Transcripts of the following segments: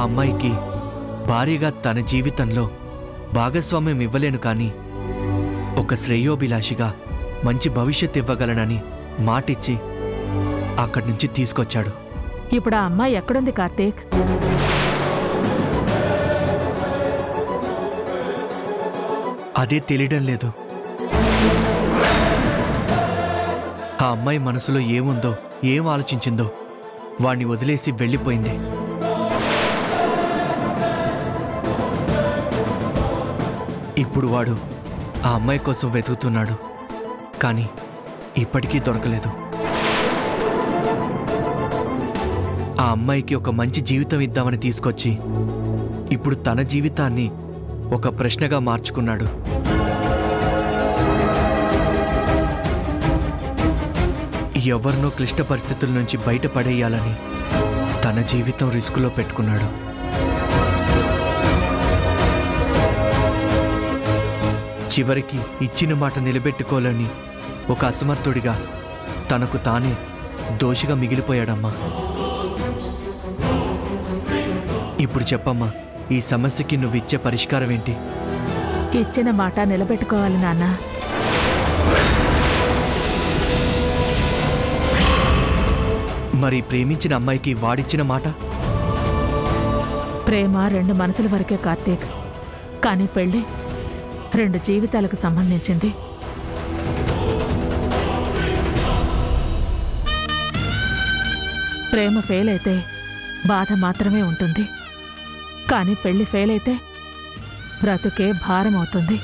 అమ్మాయికి భారీగా తన జీవితంలో భాగస్వామ్యం ఇవ్వలేను కానీ ఒక శ్రేయోభిలాషిగా మంచి భవిష్యత్ ఇవ్వగలనని మాటిచ్చి అక్కడి నుంచి తీసుకొచ్చాడు ఇప్పుడు ఆ అమ్మాయి ఎక్కడుంది కార్తీక్ అదే తెలియడం లేదు ఆ అమ్మాయి మనసులో ఏముందో ఏం ఆలోచించిందో వాణ్ణి వదిలేసి వెళ్ళిపోయింది ఇప్పుడు వాడు ఆ అమ్మాయి కోసం వెతుకుతున్నాడు కానీ ఇప్పటికీ దొరకలేదు ఆ అమ్మాయికి ఒక మంచి జీవితం ఇద్దామని తీసుకొచ్చి ఇప్పుడు తన జీవితాన్ని ఒక ప్రశ్నగా మార్చుకున్నాడు ఎవరినో క్లిష్ట పరిస్థితుల నుంచి బయటపడేయాలని తన జీవితం రిస్కులో పెట్టుకున్నాడు చివరికి ఇచ్చిన మాట నిలబెట్టుకోవాలని ఒక అసమర్థుడిగా తనకు తానే దోషిగా మిగిలిపోయాడమ్మా ఇప్పుడు చెప్పమ్మా ఈ సమస్యకి నువ్వు ఇచ్చే పరిష్కారం ఏంటి ఇచ్చిన మాట నిలబెట్టుకోవాలి నాన్న మరి ప్రేమించిన అమ్మాయికి వాడిచ్చిన మాట ప్రేమ రెండు మనసుల వరకే కార్తీక్ కానీ పెళ్ళి రెండు జీవితాలకు సంబంధించింది ప్రేమ ఫెయిల్ అయితే బాధ మాత్రమే ఉంటుంది కానీ పెళ్లి ఫెయిల్ అయితే బ్రతుకే భారం అవుతుంది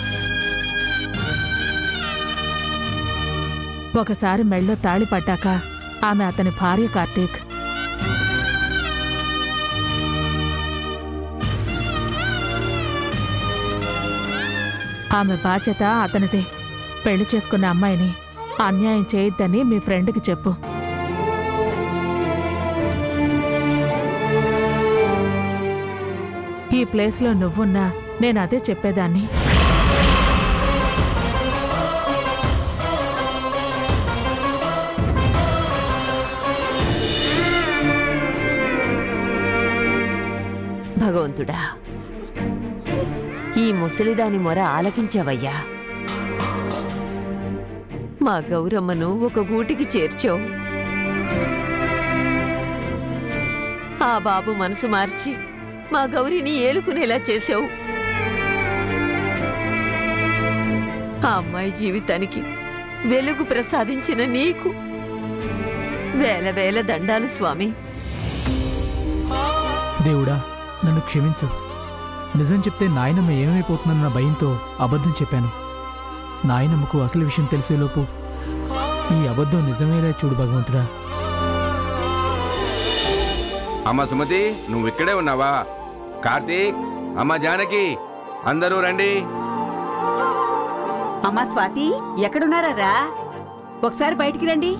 ఒకసారి మెళ్ళో తాళి పడ్డాక ఆమె అతని భార్య కార్తీక్ ఆమె బాధ్యత అతనిదే పెళ్లి చేసుకున్న అమ్మాయిని అన్యాయం చేయొద్దని మీ ఫ్రెండ్కి చెప్పు ఈ ప్లేస్లో నువ్వున్నా నేను అదే చెప్పేదాన్ని భగవంతుడా ఈ ముసలిదాని మొర ఆలకించవయ్యా మా గౌరమ్మను ఒక గూటికి చేర్చావు ఆ బాబు మనసు మార్చి మా గౌరిని ఏలుకునేలా చేశావు ఆ అమ్మాయి జీవితానికి వెలుగు ప్రసాదించిన నీకు వేల వేల దండాలు స్వామి దేవుడా నన్ను క్షమించు నిజం చెప్తే నాయనమ్మ ఏమైపోతుందన్న భయంతో అబద్ధం చెప్పాను నాయనమ్మకు అసలు విషయం తెలిసేలోపు ఈ అబద్ధం నిజమేలా చూడు భగవంతుడా అమ్మ సుమతి నువ్వు ఇక్కడే ఉన్నావా కార్తీక్ అమ్మ జానకి అందరూ రండి అమ్మా స్వాతి ఎక్కడున్నారా ఒకసారి బయటికి రండి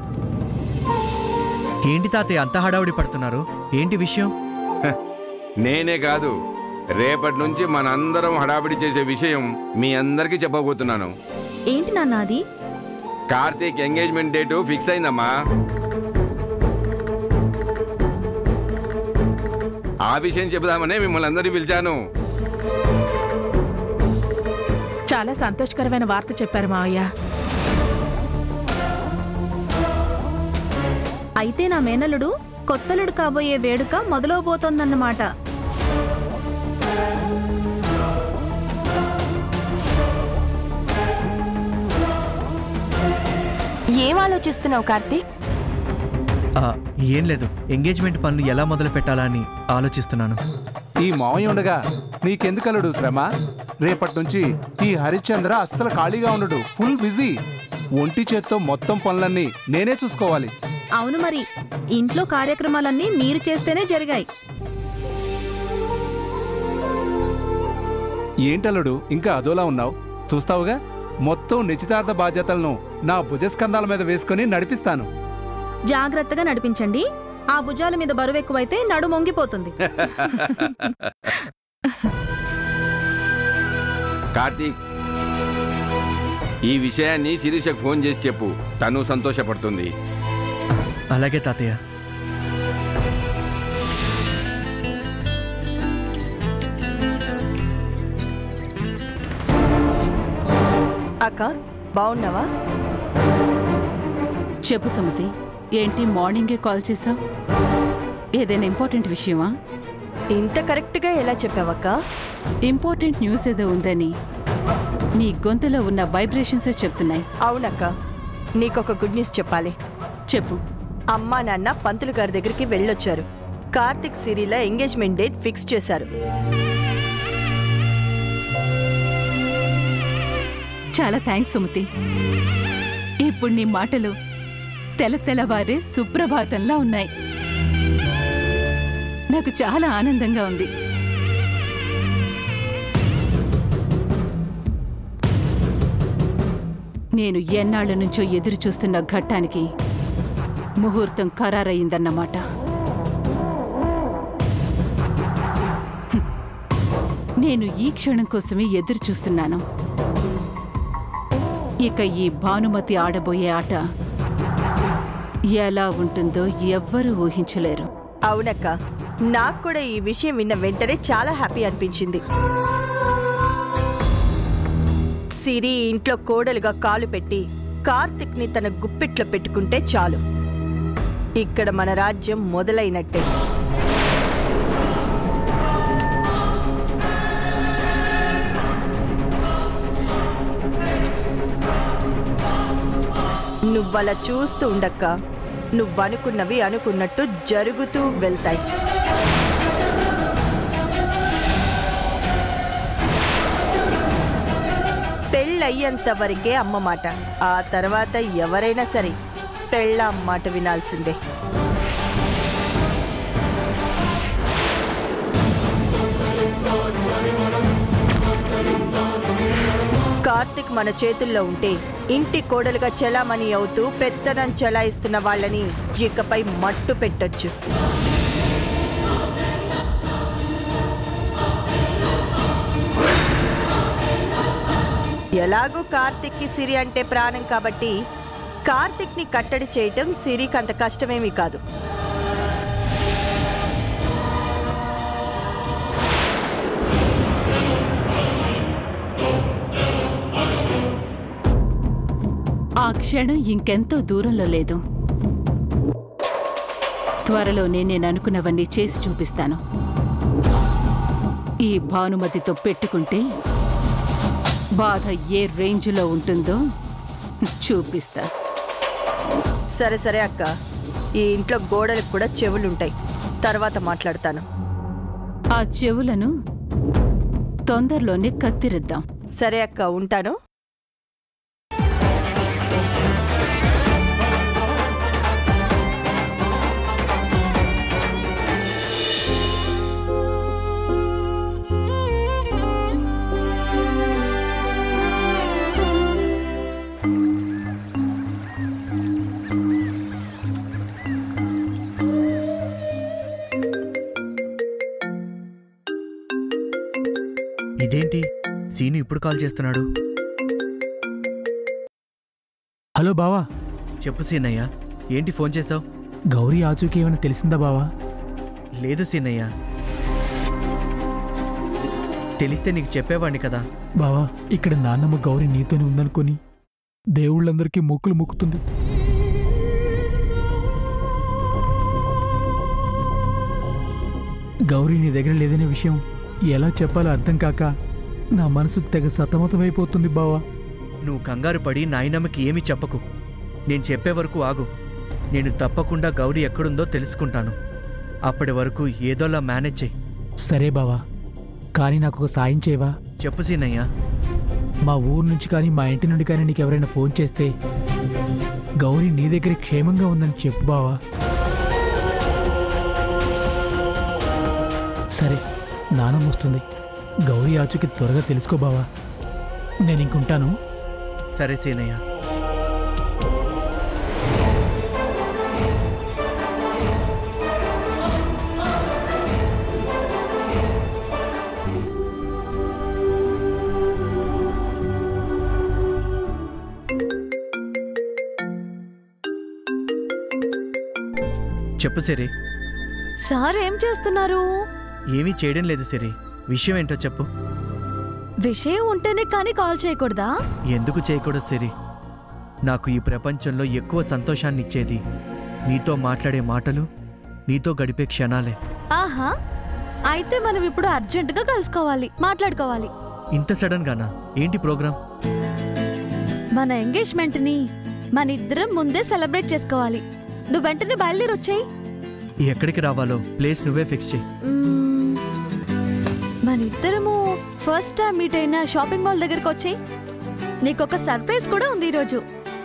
ఏంటి తాతయ్య అంత హడావుడి పడుతున్నారు ఏంటి విషయం నేనే కాదు రేపటి నుంచి మనందరం హడావిడి చేసే విషయం మీ అందరికీ చెప్పబోతున్నాను ఏంటి నాన్న అది కార్తీక్ ఎంగేజ్మెంట్ డేటు ఫిక్స్ అయిందమ్మా ఆ విషయం చెబుదామనే మిమ్మల్ని అందరినీ పిలిచాను చాలా సంతోషకరమైన వార్త చెప్పారు మావయ్య అయితే నా మేనల్లుడు కొత్తలుడు కాబోయే వేడుక మొదలవబోతోందన్నమాట ఏం ఆలోచిస్తున్నావు కార్తీక్ ఆ, ఏం లేదు ఎంగేజ్మెంట్ పనులు ఎలా మొదలు పెట్టాలా అని ఆలోచిస్తున్నాను ఈ మావయ్య ఉండగా నీకెందుకలడు శ్రమ రేపటి నుంచి ఈ హరిశ్చంద్ర అస్సలు ఖాళీగా ఉండడు ఫుల్ బిజీ ఒంటి చేత్తో మొత్తం పనులన్నీ నేనే చూసుకోవాలి అవును మరి ఇంట్లో కార్యక్రమాలన్నీ మీరు చేస్తేనే జరిగాయి ఏంటల్లుడు ఇంకా అదోలా ఉన్నావు చూస్తావుగా మొత్తం నిశ్చితార్థ బాధ్యతలను నా భుజస్కంధాల మీద వేసుకుని నడిపిస్తాను జాగ్రత్తగా నడిపించండి ఆ భుజాల మీద బరువు ఎక్కువైతే నడు మొంగిపోతుంది కార్తీక్ ఈ విషయాన్ని శిరీషకు ఫోన్ చేసి చెప్పు తను సంతోషపడుతుంది అలాగే తాతయ్య అక్క బాగున్నావా చెప్పు సుమతి ఏంటి మార్నింగే కాల్ చేసావు ఏదైనా ఇంపార్టెంట్ విషయమా ఇంత కరెక్ట్గా ఎలా చెప్పావక్క ఇంపార్టెంట్ న్యూస్ ఏదో ఉందని నీ గొంతులో ఉన్న వైబ్రేషన్సే చెప్తున్నాయి అవునక్క నీకొక గుడ్ న్యూస్ చెప్పాలి చెప్పు అమ్మా నాన్న పంతులు గారి దగ్గరికి వెళ్ళొచ్చారు కార్తిక్ సిరిల ఎంగేజ్మెంట్ డేట్ ఫిక్స్ చేశారు చాలా థ్యాంక్స్ సుమతి ఇప్పుడు నీ మాటలు తెల తెల్లవారే సుప్రభాతంలా ఉన్నాయి నాకు చాలా ఆనందంగా ఉంది నేను ఎన్నాళ్ల నుంచో ఎదురు చూస్తున్న ఘట్టానికి ముహూర్తం ఖరారయిందన్నమాట హ్మ్. నేను ఈ క్షణం కోసమే ఎదురు చూస్తున్నాను ఇక ఈ భానుమతి ఆడబోయే ఆట ఎలా ఉంటుందో ఎవ్వరూ ఊహించలేరు అవునక్క నాకు కూడా ఈ విషయం విన్న వెంటనే చాలా హ్యాపీ అనిపించింది సిరి ఇంట్లో కోడలుగా కాలు పెట్టి కార్తిక్ ని తన గుప్పిట్లో పెట్టుకుంటే చాలు ఇక్కడ మన రాజ్యం మొదలైనట్టే నువ్వలా చూస్తూ ఉండక్క నువ్వనుకున్నవి అనుకున్నట్టు జరుగుతూ వెళ్తాయి పెళ్ళయ్యేంత వరకే అమ్మ మాట ఆ తర్వాత ఎవరైనా సరే పెళ్ళ మాట వినాల్సిందే కార్తిక్ మన చేతుల్లో ఉంటే ఇంటి కోడలుగా చెలామణి అవుతూ పెత్తనం చెలాయిస్తున్న వాళ్ళని ఇకపై మట్టు పెట్టొచ్చు ఎలాగూ కార్తిక్కి సిరి అంటే ప్రాణం కాబట్టి కార్తిక్ని కట్టడి చేయటం సిరికి అంత కష్టమేమీ కాదు ఆ క్షణం ఇంకెంతో దూరంలో లేదు త్వరలోనే నేను అనుకున్నవన్నీ చేసి చూపిస్తాను ఈ భానుమతితో పెట్టుకుంటే బాధ ఏ రేంజ్లో ఉంటుందో చూపిస్తా సరే సరే అక్క ఈ ఇంట్లో గోడలకు కూడా చెవులుంటాయి తర్వాత మాట్లాడతాను ఆ చెవులను తొందరలోనే కత్తిరిద్దాం సరే అక్క ఉంటాను ఇదేంటి సీను ఇప్పుడు కాల్ చేస్తున్నాడు హలో బావా చెప్పు సీనయ్య ఏంటి ఫోన్ చేసావు గౌరీ ఆచూకీ ఏమైనా తెలిసిందా బావా లేదు సీనయ్య తెలిస్తే నీకు చెప్పేవాడిని కదా బావా ఇక్కడ నాన్నమ్మ గౌరీ నీతోనే ఉందనుకొని దేవుళ్ళందరికీ మొక్కులు మొక్కుతుంది గౌరీ నీ దగ్గర లేదనే విషయం ఎలా చెప్పాలో అర్థం కాక నా మనసు తెగ సతమతమైపోతుంది బావా నువ్వు కంగారు పడి నాయనమ్మకి ఏమీ చెప్పకు నేను చెప్పే వరకు ఆగు నేను తప్పకుండా గౌరీ ఎక్కడుందో తెలుసుకుంటాను అప్పటి వరకు ఏదోలా మేనేజ్ చెయ్యి సరే బావా కానీ నాకు ఒక సాయం చేయవా చెప్పు సీనయ్య మా ఊరు నుంచి కానీ మా ఇంటి నుండి కానీ నీకు ఎవరైనా ఫోన్ చేస్తే గౌరీ నీ దగ్గర క్షేమంగా ఉందని చెప్పు బావా సరే నానమ్మ వస్తుంది గౌరీ ఆచుకి త్వరగా తెలుసుకో బావా నేను ఇంకుంటాను సరే సీనయ్య చెప్పు సిరి సార్ ఏం చేస్తున్నారు ఏమీ చేయడం లేదు సిరి విషయం ఏంటో చెప్పు విషయం ఉంటేనే కానీ కాల్ చేయకూడదా ఎందుకు చేయకూడదు సిరి నాకు ఈ ప్రపంచంలో ఎక్కువ సంతోషాన్ని ఇచ్చేది నీతో మాట్లాడే మాటలు నీతో గడిపే క్షణాలే ఆహా అయితే మనం ఇప్పుడు అర్జెంటుగా కలుసుకోవాలి మాట్లాడుకోవాలి ఇంత సడన్ గానా ఏంటి ప్రోగ్రాం మన ఎంగేజ్మెంట్ ని మన ఇద్దరం ముందే సెలబ్రేట్ చేసుకోవాలి నువ్వు వెంటనే బయలుదేరి వచ్చేయి ఎక్కడికి రావాలో ప్లేస్ నువ్వే ఫిక్స్ చేయి మ్మ్. మన ఇద్దరము ఫస్ట్ టైం మీట్ అయిన షాపింగ్ మాల్ దగ్గరకు వచ్చేయి నీకొక సర్ప్రైజ్ కూడా ఉంది ఈరోజు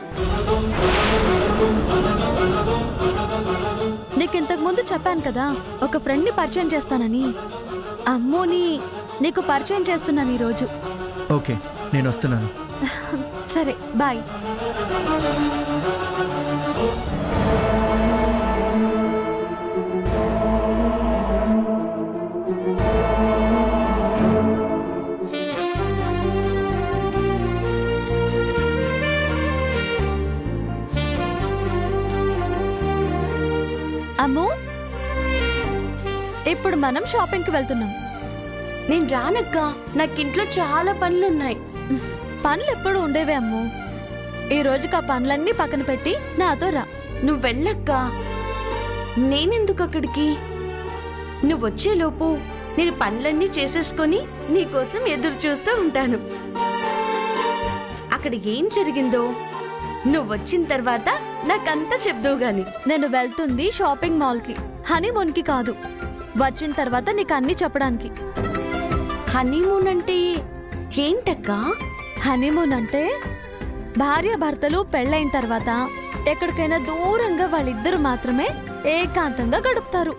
నీకు ఇంతకు ముందు చెప్పాను కదా ఒక ఫ్రెండ్ని పరిచయం చేస్తానని అమ్మోని నీకు పరిచయం చేస్తున్నాను ఈరోజు ఓకే నేను వస్తున్నాను సరే బాయ్ అమ్ము ఇప్పుడు మనం షాపింగ్కి వెళ్తున్నాం నేను రానక్క నాకు ఇంట్లో చాలా పనులున్నాయి పనులు ఎప్పుడు ఉండేవే అమ్ము ఈ రోజుకి ఆ పనులన్నీ పక్కన పెట్టి నాతో రా నువ్వు వెళ్ళక్క నేనెందుకు అక్కడికి నువ్వు వచ్చేలోపు నేను పనులన్నీ చేసేసుకొని నీకోసం ఎదురు చూస్తూ ఉంటాను అక్కడ ఏం జరిగిందో నువ్వు వచ్చిన తర్వాత నాకంతా చెప్దువు గాని నేను వెళ్తుంది షాపింగ్ మాల్కి హనీమూన్కి కాదు వచ్చిన తర్వాత నీకు అన్ని చెప్పడానికి హనీమూన్ అంటే ఏంటక్క హనీమూన్ అంటే భార్య భర్తలు పెళ్ళైన తర్వాత ఎక్కడికైనా దూరంగా వాళ్ళిద్దరు మాత్రమే ఏకాంతంగా గడుపుతారు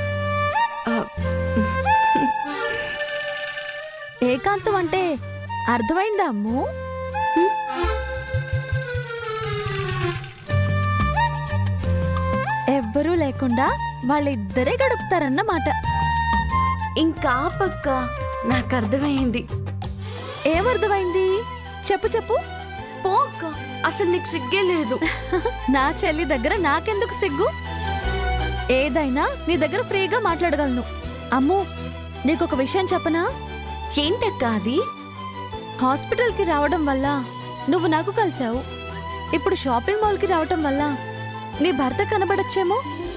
ఏకాంతం అంటే అర్థమైందా అమ్ము ఎవ్వరూ లేకుండా వాళ్ళిద్దరే గడుపుతారన్నమాట ఇంకా పక్క నాకు అర్థమైంది ఏమర్థమైంది చెప్పు చెప్పు పో అక్క అసలు నీకు సిగ్గే లేదు నా చెల్లి దగ్గర నాకెందుకు సిగ్గు ఏదైనా నీ దగ్గర ఫ్రీగా మాట్లాడగలను అమ్ము నీకొక విషయం చెప్పనా ఏంటక్క అది హాస్పిటల్కి రావడం వల్ల నువ్వు నాకు కలిసావు ఇప్పుడు షాపింగ్ మాల్కి రావటం వల్ల నీ భర్త కనబడచ్చేమో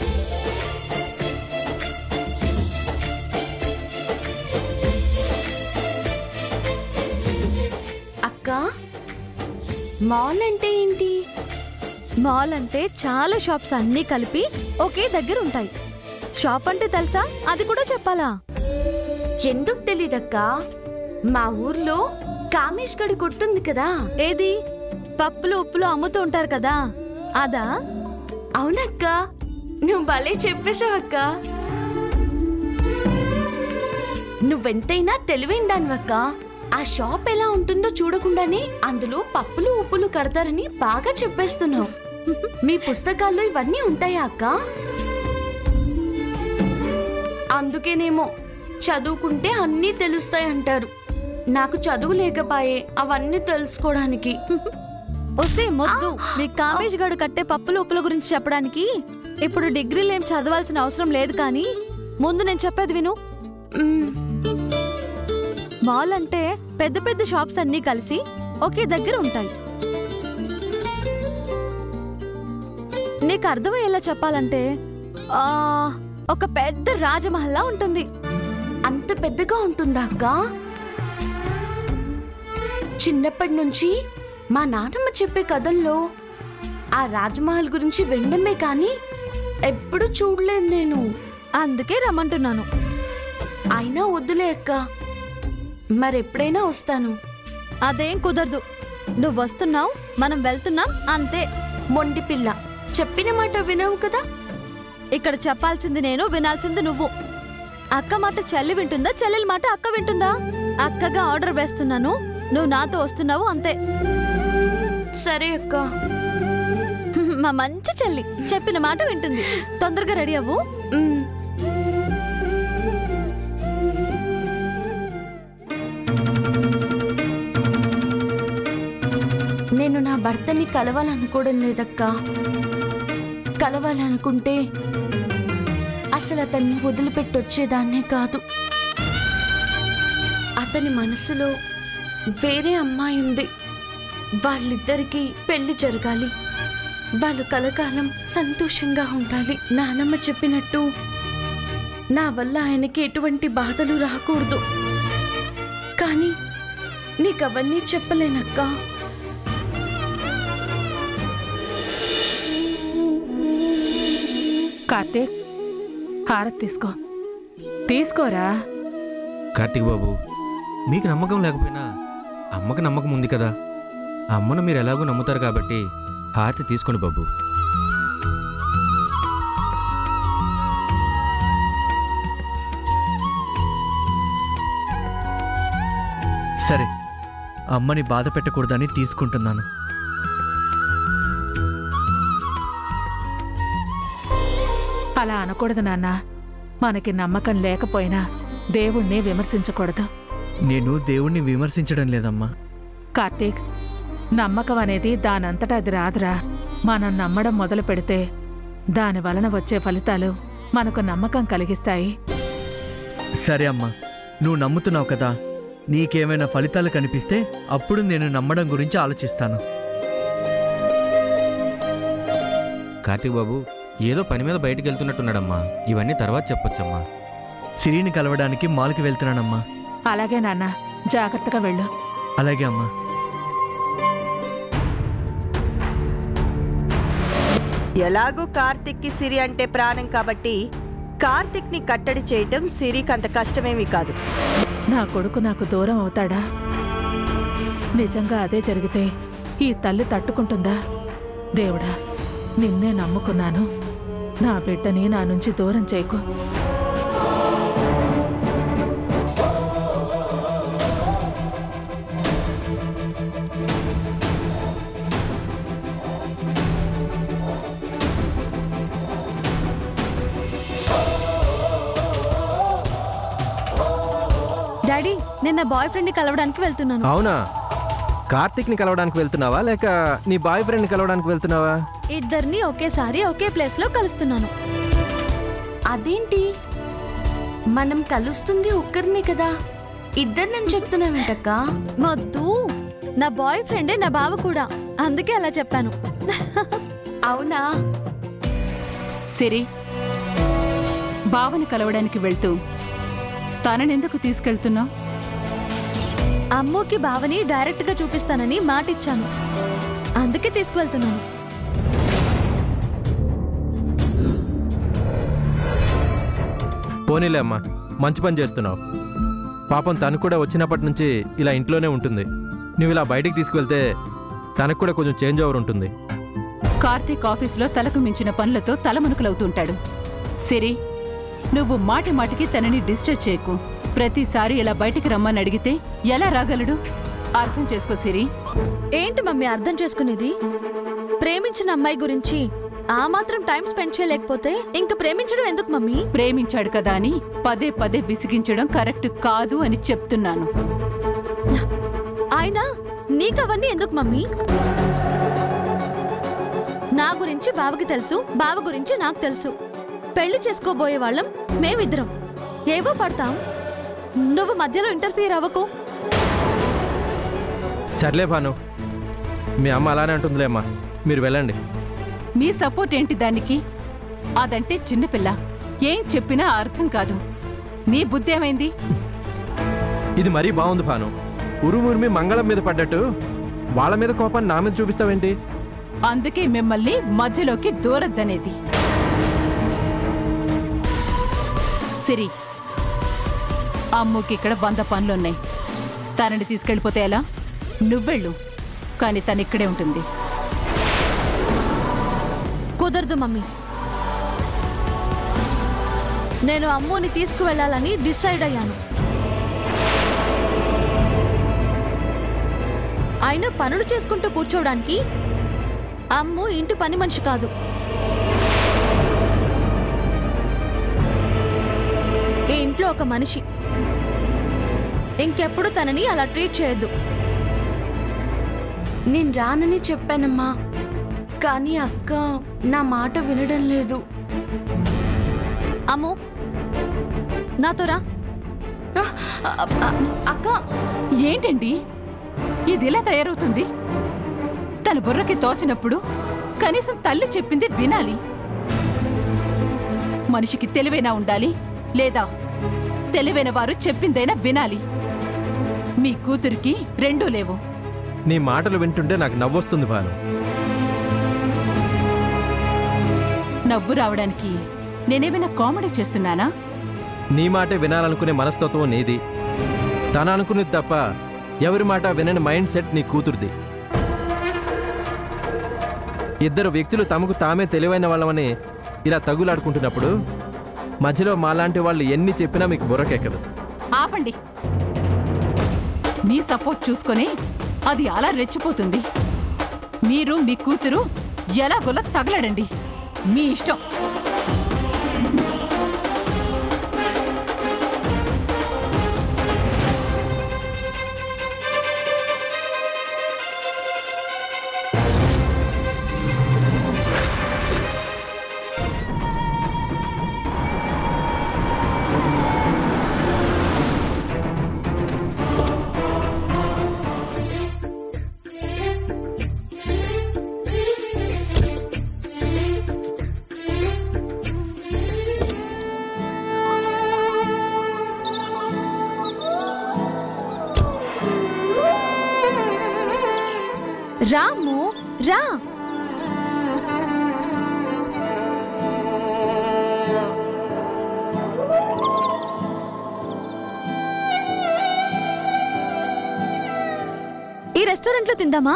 అక్క మాల్ అంటే ఏంటి మాల్ అంటే చాలా షాప్స్ అన్నీ కలిపి ఒకే దగ్గర ఉంటాయి షాప్ అంటే తెలుసా అది కూడా చెప్పాలా ఎందుకు తెలీదక్క మా ఊర్లో కామేష్ గడి కొట్టుంది కదా ఏది పప్పులు ఉప్పులు అమ్ముతూ ఉంటారు కదా అదా అవునక్క నువ్వు భలే చెప్పేశావక్క నువ్వెంతైనా తెలివైన దానివక్క ఆ షాప్ ఎలా ఉంటుందో చూడకుండానే అందులో పప్పులు ఉప్పులు కడతారని బాగా చెప్పేస్తున్నావు మీ పుస్తకాల్లో ఇవన్నీ ఉంటాయా అక్క అందుకేనేమో చదువుకుంటే అన్నీ తెలుస్తాయి అంటారు నాకు చదువు లేకపాయే అవన్నీ తెలుసుకోవడానికి వస్తే మొద్దు మీ కామేష్ గడు కట్టే పప్పులు ఉప్పుల గురించి చెప్పడానికి ఇప్పుడు డిగ్రీలు ఏం చదవాల్సిన అవసరం లేదు కానీ ముందు నేను చెప్పేది విను మాల్ అంటే పెద్ద పెద్ద షాప్స్ అన్నీ కలిసి ఒకే దగ్గర ఉంటాయి నీకు అర్థమయ్యేలా చెప్పాలంటే ఆ, ఒక పెద్ద రాజమహల్లా ఉంటుంది అంత పెద్దగా ఉంటుందా అక్క చిన్నప్పటి నుంచి మా నాన్నమ్మ చెప్పే కథల్లో ఆ రాజమహల్ గురించి వినడమే కానీ ఎప్పుడు చూడలేదు నేను అందుకే రమ్మంటున్నాను అయినా వద్దులే అక్క మరెప్పుడైనా వస్తాను అదేం కుదరదు నువ్వు వస్తున్నావు మనం వెళ్తున్నాం అంతే మొండి పిల్ల చెప్పిన మాట వినవు కదా ఇక్కడ చెప్పాల్సింది నేను వినాల్సింది నువ్వు అక్క మాట చెల్లి వింటుందా చెల్లెల మాట అక్క వింటుందా అక్కగా ఆర్డర్ వేస్తున్నాను నువ్వు నాతో వస్తున్నావు అంతే సరే అక్క మా మంచి చెల్లి చెప్పిన మాట వింటుంది తొందరగా రెడీ అవ్వు నేను నా భర్తని కలవాలనుకోవడం లేదక్కా కలవాలనుకుంటే అసలు అతన్ని వదిలిపెట్టొచ్చేదాన్నే కాదు అతని మనసులో వేరే అమ్మాయి ఉంది వాళ్ళిద్దరికి పెళ్లి జరగాలి వాళ్ళు కలకాలం సంతోషంగా ఉండాలి నానమ్మ చెప్పినట్టు నా వల్ల ఆయనకి ఎటువంటి బాధలు రాకూడదు కానీ నీకవన్నీ చెప్పలేనక్కా కార్తీక్ హారత్ తీసుకో తీసుకోరా కార్తీక్ బాబు మీకు నమ్మకం లేకపోయినా అమ్మకి నమ్మకం ఉంది కదా ఆ అమ్మను మీరు ఎలాగో నమ్ముతారు కాబట్టి హారతి తీసుకోండి బాబు సరే అమ్మని బాధ పెట్టకూడదని తీసుకుంటున్నాను అలా అనకూడదు నాన్న మనకి నమ్మకం లేకపోయినా దేవుణ్ణి విమర్శించకూడదు నేను దేవుణ్ణి విమర్శించడం లేదమ్మా కార్తీక్ నమ్మకం అనేది దానంతటా అది రాదురా మనం నమ్మడం మొదలు పెడితే దాని వలన వచ్చే ఫలితాలు మనకు నమ్మకం కలిగిస్తాయి సరే అమ్మా నువ్వు నమ్ముతున్నావు కదా నీకేమైనా ఫలితాలు కనిపిస్తే అప్పుడు నేను నమ్మడం గురించి ఆలోచిస్తాను కార్తీక్ బాబు ఏదో పని మీద బయటికి వెళ్తున్నట్టున్నాడమ్మా ఇవన్నీ తర్వాత చెప్పొచ్చమ్మా సిరిని కలవడానికి మాల్కి వెళ్తున్నానమ్మా అలాగే నాన్న జాగ్రత్తగా వెళ్ళు అలాగే అమ్మా ఎలాగూ కార్తిక్కి సిరి అంటే ప్రాణం కాబట్టి కార్తిక్ని కట్టడి చేయటం సిరికి అంత కష్టమేమీ కాదు నా కొడుకు నాకు దూరం అవుతాడా నిజంగా అదే జరిగితే ఈ తల్లి తట్టుకుంటుందా దేవుడా నిన్నే నమ్ముకున్నాను నా బిడ్డని నా నుంచి దూరం చేయకు డాడీ నిన్న బాయ్ ఫ్రెండ్ని కలవడానికి వెళ్తున్నాను అవునా కార్తీక్ని కలవడానికి వెళ్తున్నావా లేక నీ బాయ్ ఫ్రెండ్ని కలవడానికి వెళ్తున్నావా ఇద్దరిని ఒకేసారి ఒకే ప్లేస్ లో కలుస్తున్నాను అదేంటి మనం కలుస్తుంది ఒక్కరినే కదా ఇద్దరినని చెప్తున్నావేంటక్క మొద్దు నా బాయ్ ఫ్రెండే నా బావ కూడా అందుకే అలా చెప్పాను అవునా సిరి బావని కలవడానికి వెళ్తూ తననెందుకు తీసుకెళ్తున్నావు అమ్మోకి బావని డైరెక్ట్ గా చూపిస్తానని మాటిచ్చాను అందుకే తీసుకువెళ్తున్నాను పోనీలే అమ్మా మంచి పని చేస్తున్నావు పాపం తను కూడా వచ్చినప్పటి నుంచి ఇలా ఇంట్లోనే ఉంటుంది నువ్వు ఇలా బయటికి తీసుకువెళ్తే తనకు కూడా కొంచెం చేంజ్ ఓవర్ ఉంటుంది కార్తీక్ ఆఫీస్లో తలకు మించిన పనులతో తలమునకలవుతుంటాడు సిరి నువ్వు మాటి మాటికి తనని డిస్టర్బ్ చేయకు ప్రతిసారి ఇలా బయటికి రమ్మని అడిగితే ఎలా రాగలడు అర్థం చేసుకో సిరి ఏంటి మమ్మీ అర్థం చేసుకునేది ప్రేమించిన అమ్మాయి గురించి ఆ మాత్రం టైం స్పెండ్ చేయలేకపోతే ఇంక ప్రేమించడం ఎందుకు మమ్మీ ప్రేమించాడు కదా అని పదే పదే విసిగించడం కరెక్ట్ కాదు అని చెప్తున్నాను అయినా నీకవన్నీ ఎందుకు మమ్మీ నా గురించి బావకి తెలుసు బావ గురించి నాకు తెలుసు పెళ్లి చేసుకోబోయే వాళ్ళం మేమిద్దరం ఏవో పడతాం నువ్వు మధ్యలో ఇంటర్ఫియర్ అవ్వకు సర్లే భాను మీ అమ్మ అలానే అంటుందిలే అమ్మా మీరు వెళ్ళండి మీ సపోర్ట్ ఏంటి దానికి అదంటే చిన్నపిల్ల ఏం చెప్పినా అర్థం కాదు నీ బుద్ధి ఏమైంది ఇది మరీ బాగుంది భాను ఉరుమురిమి మంగళం మీద పడ్డట్టు వాళ్ళ మీద కోపాన్ని నా మీద చూపిస్తావేంటి అందుకే మిమ్మల్ని మధ్యలోకి దూరద్దనేది సిరి అమ్ముకి ఇక్కడ వంద పనులున్నాయి తనని తీసుకెళ్ళిపోతే ఎలా నువ్వెళ్ళు కానీ తను ఇక్కడే ఉంటుంది కుదరదు మమ్మీ నేను అమ్ముని తీసుకువెళ్ళాలని డిసైడ్ అయ్యాను అయినా పనులు చేసుకుంటూ కూర్చోవడానికి అమ్ము ఇంటి పని మనిషి కాదు ఈ ఇంట్లో ఒక మనిషి ఇంకెప్పుడు తనని అలా ట్రీట్ చేయొద్దు నేను రానని చెప్పానమ్మా కానీ అక్క నా మాట వినడం లేదు అమ్ము నాతో రా అక్క ఏంటండి ఇది ఇలా తయారవుతుంది తన బుర్రకి తోచినప్పుడు కనీసం తల్లి చెప్పింది వినాలి మనిషికి తెలివైనా ఉండాలి లేదా తెలివైన వారు చెప్పిందైనా వినాలి మీ కూతురికి రెండూ లేవు నీ మాటలు వింటుంటే నాకు నవ్వొస్తుంది భాను నవ్వు రావడానికి నేనేమైనా కామెడీ చేస్తున్నానా నీ మాటే వినాలనుకునే మనస్తత్వం నీది తన అనుకునేది తప్ప ఎవరి మాట వినని మైండ్ సెట్ నీ కూతురుది ఇద్దరు వ్యక్తులు తమకు తామే తెలివైన వాళ్ళమని ఇలా తగులాడుకుంటున్నప్పుడు మధ్యలో మాలాంటి వాళ్ళు ఎన్ని చెప్పినా మీకు బుర్రకెక్కదు ఆపండి మీ సపోర్ట్ చూసుకొని అది అలా రెచ్చిపోతుంది మీరు మీ కూతురు ఎలాగోలా తగలడండి మీ ఇష్టం రాము రా ఈ రెస్టారెంట్లో తిందామా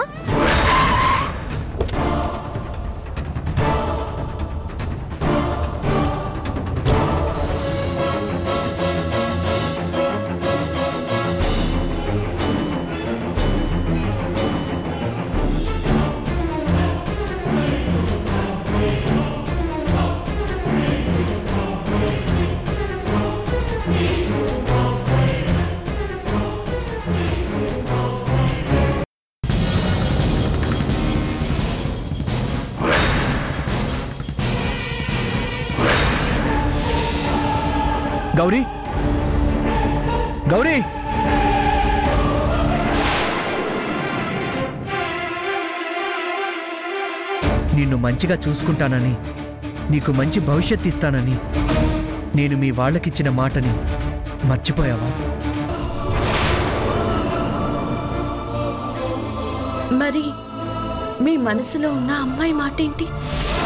గౌరీ గౌరీ నిన్ను మంచిగా చూసుకుంటానని నీకు మంచి భవిష్యత్ ఇస్తానని నేను మీ వాళ్ళకిచ్చిన మాటని మర్చిపోయావా మరి మీ మనసులో ఉన్న అమ్మాయి మాట ఏంటి